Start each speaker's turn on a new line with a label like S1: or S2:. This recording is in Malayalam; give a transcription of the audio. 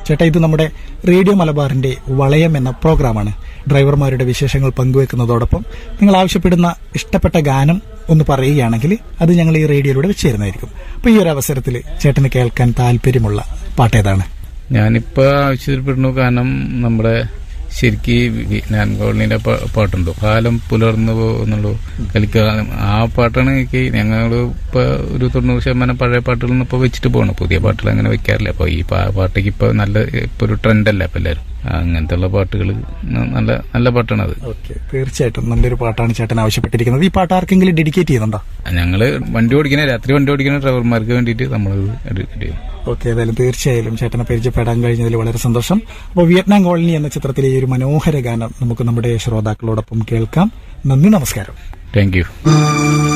S1: ചേട്ടാ ഇത് നമ്മുടെ റേഡിയോ മലബാറിന്റെ വളയം എന്ന പ്രോഗ്രാമാണ് ഡ്രൈവർമാരുടെ വിശേഷങ്ങൾ പങ്കുവെക്കുന്നതോടൊപ്പം നിങ്ങൾ ആവശ്യപ്പെടുന്ന ഇഷ്ടപ്പെട്ട ഗാനം ഒന്ന് പറയുകയാണെങ്കിൽ അത് ഞങ്ങൾ ഈ റേഡിയോയിലൂടെ വെച്ച് തരുന്നതായിരിക്കും അപ്പൊ ഈ ഒരു അവസരത്തിൽ ചേട്ടന് കേൾക്കാൻ താല്പര്യമുള്ള പാട്ട് ഏതാണ്
S2: ഞാനിപ്പോ ആവശ്യപ്പെടുന്നു കാരണം നമ്മുടെ ശരിക്ക് ഞാൻ കോളനിയുടെ പാട്ടുണ്ടോ കാലം പുലർന്നു പോകുന്നുള്ളൂ കളിക്കാലം ആ പാട്ടാണ് എനിക്ക് ഞങ്ങൾ ഇപ്പൊ ഒരു തൊണ്ണൂറ് ശതമാനം പഴയ പാട്ടുകളൊന്നും ഇപ്പൊ വെച്ചിട്ട് പോകണം പുതിയ പാട്ടുകൾ അങ്ങനെ വെക്കാറില്ല അപ്പൊ ഈ പാ- പാട്ടേക്ക് ഇപ്പൊ നല്ല ഇപ്പൊ ഒരു ട്രെൻഡല്ല ഇപ്പൊ എല്ലാവരും അങ്ങനത്തെ ഉള്ള പാട്ടുകൾ നല്ല നല്ല പാട്ടാണ് അത്
S1: ഓക്കെ തീർച്ചയായിട്ടും നല്ലൊരു പാട്ടാണ് ചേട്ടൻ ആവശ്യപ്പെട്ടിരിക്കുന്നത് ഈ പാട്ട് ആർക്കെങ്കിലും ഡെഡിക്കേറ്റ് ചെയ്യുന്നുണ്ടോ
S2: ഞങ്ങള് വണ്ടി ഓടിക്കുന്ന രാത്രി വണ്ടി ഓടിക്കുന്ന ഡ്രൈവർമാർക്ക് വേണ്ടിയിട്ട് നമ്മൾ എടുക്കേണ്ടി വരും
S1: ഓക്കെ ഏതായാലും തീർച്ചയായും ചേട്ടനെ പരിചയപ്പെടാൻ കഴിഞ്ഞതിൽ വളരെ സന്തോഷം അപ്പോൾ വിയറ്റ്നാം കോളനി എന്ന ചിത്രത്തിലെ ഈ ഒരു മനോഹര ഗാനം നമുക്ക് നമ്മുടെ ശ്രോതാക്കളോടൊപ്പം കേൾക്കാം നന്ദി നമസ്കാരം
S2: താങ്ക് യു